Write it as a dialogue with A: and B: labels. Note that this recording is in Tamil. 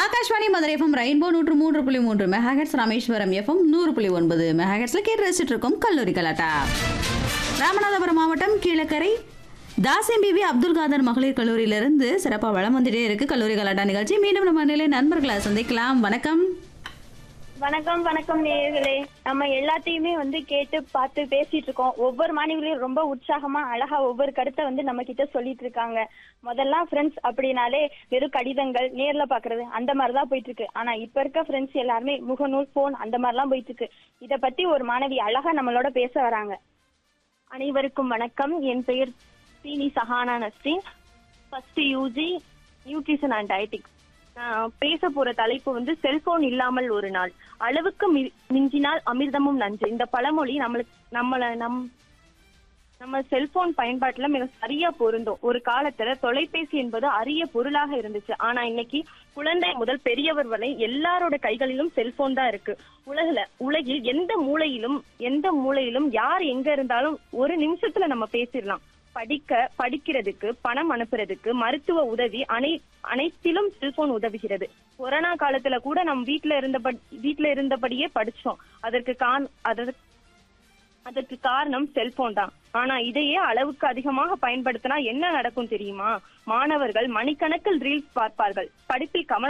A: ஆகாஷ்வாணி மதுரை எஃப்எம் ரெயின்போ நூற்று மூன்று புள்ளி மூன்று மெகாஹெட்ஸ் ராமேஸ்வரம் எஃப்எம் நூறு புள்ளி ஒன்பது மெகாஹெட்ஸ்ல கேட்டு ரசிச்சுட்டு இருக்கோம் கல்லூரி கலாட்டா ராமநாதபுரம் மாவட்டம் கீழக்கரை தாசிம் பிபி அப்துல் காதர் மகளிர் கல்லூரியிலிருந்து சிறப்பாக வளம் வந்துட்டே இருக்கு கல்லூரி கலாட்டா நிகழ்ச்சி மீண்டும் நம்ம நிலை நண்பர்களை சந்திக்கலாம் வணக்கம்
B: வணக்கம் வணக்கம் நேயர்களே நம்ம எல்லாத்தையுமே வந்து கேட்டு பார்த்து பேசிட்டு இருக்கோம் ஒவ்வொரு மாணவிகளையும் ரொம்ப உற்சாகமா அழகா ஒவ்வொரு கருத்தை வந்து நம்ம கிட்ட சொல்லிட்டு இருக்காங்க முதல்ல ஃப்ரெண்ட்ஸ் அப்படின்னாலே வெறும் கடிதங்கள் நேர்ல பாக்குறது அந்த மாதிரிதான் போயிட்டு இருக்கு ஆனா இப்ப இருக்க ஃப்ரெண்ட்ஸ் எல்லாருமே முகநூல் போன் அந்த மாதிரிலாம் போயிட்டு இருக்கு இத பத்தி ஒரு மாணவி அழகா நம்மளோட பேச வராங்க அனைவருக்கும் வணக்கம் என் பெயர் Seeni Sahana Nasreen first UG nutrition and dietetics நான் பேச போற தலைப்பு வந்து செல்போன் இல்லாமல் ஒரு நாள் அளவுக்கு மி- மிஞ்சினால் அமிர்தமும் நஞ்சு இந்த பழமொழி நம்மளுக்கு நம்மள நம் நம்ம செல்போன் பயன்பாட்டுல மிக சரியா பொருந்தும் ஒரு காலத்துல தொலைபேசி என்பது அரிய பொருளாக இருந்துச்சு ஆனா இன்னைக்கு குழந்தை முதல் பெரியவர் வரை எல்லாரோட கைகளிலும் செல்போன் தான் இருக்கு உலகில உலகில் எந்த மூலையிலும் எந்த மூலையிலும் யார் எங்க இருந்தாலும் ஒரு நிமிஷத்துல நம்ம பேசிடலாம் படிக்க படிக்கிறதுக்கு பணம் அனுப்புறதுக்கு மருத்துவ உதவி அனை அனைத்திலும் செல்போன் உதவுகிறது கொரோனா காலத்துல கூட நம்ம வீட்ல இருந்தபடி வீட்ல இருந்தபடியே படிச்சோம் அதற்கு கான் அதற்கு அதற்கு காரணம் செல்போன் தான் ஆனா இதையே அளவுக்கு அதிகமாக பயன்படுத்தினா என்ன நடக்கும் தெரியுமா மாணவர்கள் மணிக்கணக்கில் ரீல்ஸ் பார்ப்பார்கள் படிப்பில் கவனம்